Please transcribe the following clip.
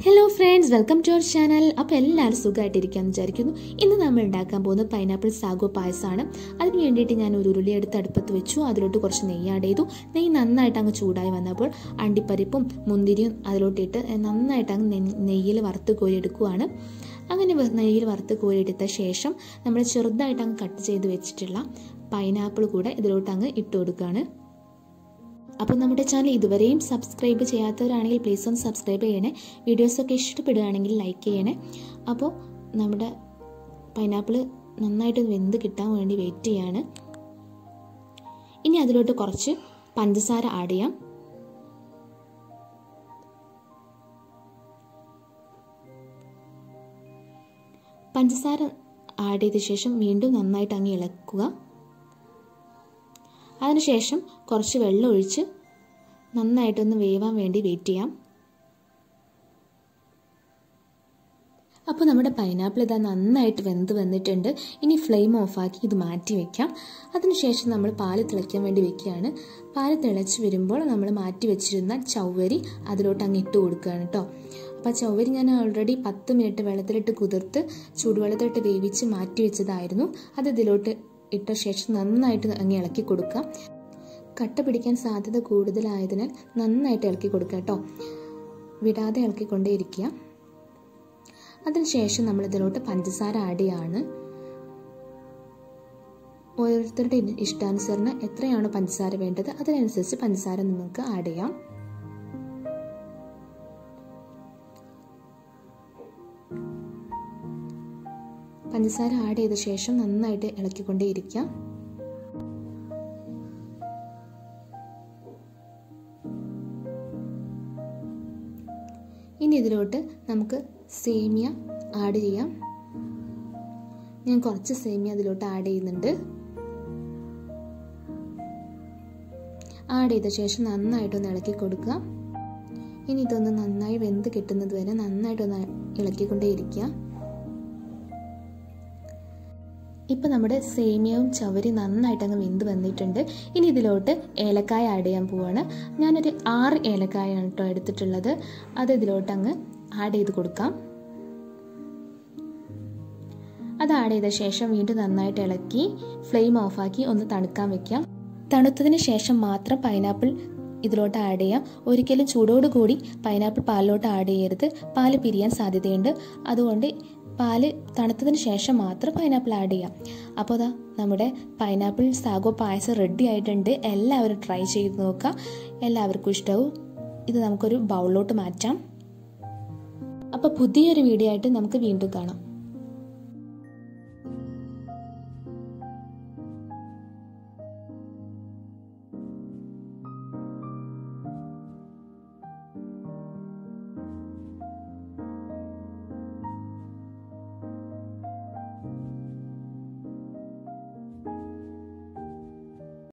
hello friends welcome to our channel അപ്പോൾ എല്ലാവരും സുഖമായിട്ടിരിക്കാമെന്ന് വിചാരിക്കുന്നു ഇന്ന് നമ്മൾ ഉണ്ടാക്കാൻ പോകുന്നത് പൈനാപ്പിൾ സാഗോ പായസമാണ് അതിന് വേണ്ടിയിട്ട് ഞാൻ ഒരു ഉരുളി എടുത്ത് അടുപ്പത്ത് വെച്ചു അതിലോട്ട് കുറച്ച് നെയ്യ് ആഡ് ചെയ്തു നെയ്യ് നന്നായിട്ട് അങ്ങ് ചൂടായി വന്നപ്പോൾ അണ്ടിപ്പരിപ്പും മുന്തിരിയും അതിലോട്ടിട്ട് നന്നായിട്ട് അങ്ങ് നെയ്യിൽ വറുത്ത് കോരിയെടുക്കുവാണ് അങ്ങനെ നെയ്യിൽ വറുത്ത് കോരിയെടുത്ത ശേഷം നമ്മൾ ചെറുതായിട്ട് അങ്ങ് കട്ട് ചെയ്ത് വെച്ചിട്ടുള്ള പൈനാപ്പിൾ കൂടെ ഇതിലോട്ട് അങ്ങ് ഇട്ട് കൊടുക്കുകയാണ് അപ്പോൾ നമ്മുടെ ചാനൽ ഇതുവരെയും സബ്സ്ക്രൈബ് ചെയ്യാത്തവരാണെങ്കിൽ പ്ലീസ് ഒന്ന് സബ്സ്ക്രൈബ് ചെയ്യണേ വീഡിയോസൊക്കെ ഇഷ്ടപ്പെടുകയാണെങ്കിൽ ലൈക്ക് ചെയ്യണേ അപ്പോൾ നമ്മുടെ പൈനാപ്പിൾ നന്നായിട്ട് വെന്ത് കിട്ടാൻ വേണ്ടി വെയിറ്റ് ചെയ്യാണ് ഇനി അതിലോട്ട് കുറച്ച് പഞ്ചസാര ആഡ് ചെയ്യാം പഞ്ചസാര ആഡ് ചെയ്ത ശേഷം വീണ്ടും നന്നായിട്ട് അങ്ങ് ഇളക്കുക അതിനുശേഷം കുറച്ച് വെള്ളം ഒഴിച്ച് നന്നായിട്ടൊന്ന് വേവാൻ വേണ്ടി വെയിറ്റ് ചെയ്യാം അപ്പോൾ നമ്മുടെ പൈനാപ്പിൾ ഇതാ നന്നായിട്ട് വെന്ത് വന്നിട്ടുണ്ട് ഇനി ഫ്ലെയിം ഓഫാക്കി ഇത് മാറ്റി വെക്കാം അതിനുശേഷം നമ്മൾ പാല് തിളയ്ക്കാൻ വേണ്ടി വെക്കുകയാണ് പാല് തിളച്ച് വരുമ്പോൾ നമ്മൾ മാറ്റി വെച്ചിരുന്ന ചവ്വരി അതിലോട്ട് അങ്ങ് ഇട്ട് കൊടുക്കുകയാണ് കേട്ടോ അപ്പോൾ ചവ്വരി ഞാൻ ഓൾറെഡി പത്ത് മിനിറ്റ് വെള്ളത്തിലിട്ട് കുതിർത്ത് ചൂടുവെള്ളത്തിലിട്ട് വേവിച്ച് മാറ്റി വെച്ചതായിരുന്നു അത് ഇതിലോട്ട് ഇട്ട ശേഷം നന്നായിട്ട് അങ്ങ് ഇളക്കി കൊടുക്കുക കട്ട പിടിക്കാൻ സാധ്യത കൂടുതലായതിനാൽ നന്നായിട്ട് ഇളക്കി കൊടുക്കുക കേട്ടോ വിടാതെ ഇളക്കിക്കൊണ്ടേയിരിക്കുക അതിനുശേഷം നമ്മൾ ഇതിലോട്ട് പഞ്ചസാര ആഡ് ചെയ്യാണ് ഓരോരുത്തരുടെ ഇഷ്ടാനുസരണം എത്രയാണോ പഞ്ചസാര വേണ്ടത് അതിനനുസരിച്ച് പഞ്ചസാര നിങ്ങൾക്ക് ആഡ് ചെയ്യാം പഞ്ചസാര ആഡ് ചെയ്ത ശേഷം നന്നായിട്ട് ഇളക്കിക്കൊണ്ടേയിരിക്കാം ഇനി ഇതിലോട്ട് നമുക്ക് സേമിയ ആഡ് ചെയ്യാം ഞാൻ കുറച്ച് സേമിയ അതിലോട്ട് ആഡ് ചെയ്യുന്നുണ്ട് ആഡ് ചെയ്ത ശേഷം നന്നായിട്ടൊന്ന് ഇളക്കി കൊടുക്കുക ഇനി ഇതൊന്ന് നന്നായി വെന്ത് കിട്ടുന്നത് വരെ നന്നായിട്ടൊന്ന് ഇളക്കിക്കൊണ്ടേയിരിക്കുക ഇപ്പം നമ്മുടെ സേമിയവും ചവരി നന്നായിട്ട് അങ്ങ് വെന്ത് വന്നിട്ടുണ്ട് ഇനി ഇതിലോട്ട് ഏലക്കായ ആഡ് ചെയ്യാൻ പോവാണ് ഞാനൊരു ആറ് ഏലക്കായാണ് കേട്ടോ എടുത്തിട്ടുള്ളത് അത് ഇതിലോട്ട് അങ്ങ് ആഡ് ചെയ്ത് കൊടുക്കാം അത് ആഡ് ചെയ്ത ശേഷം വീണ്ടും നന്നായിട്ട് ഇളക്കി ഫ്ലെയിം ഓഫാക്കി ഒന്ന് തണുക്കാൻ വെക്കാം തണുത്തതിന് ശേഷം മാത്രം പൈനാപ്പിൾ ഇതിലോട്ട് ആഡ് ചെയ്യാം ഒരിക്കലും ചൂടോടുകൂടി പൈനാപ്പിൾ പാലിലോട്ട് ആഡ് ചെയ്യരുത് പാല് പിരിയാൻ സാധ്യതയുണ്ട് അതുകൊണ്ട് പാല് തണുത്തതിന് ശേഷം മാത്രം പൈനാപ്പിൾ ആഡ് ചെയ്യാം അപ്പോൾ അതാ നമ്മുടെ പൈനാപ്പിൾ സാഗോ പായസം റെഡി ആയിട്ടുണ്ട് എല്ലാവരും ട്രൈ ചെയ്ത് നോക്കുക എല്ലാവർക്കും ഇഷ്ടവും ഇത് നമുക്കൊരു ബൗളിലോട്ട് മാറ്റാം അപ്പോൾ പുതിയൊരു വീഡിയോ ആയിട്ട് നമുക്ക് വീണ്ടും കാണാം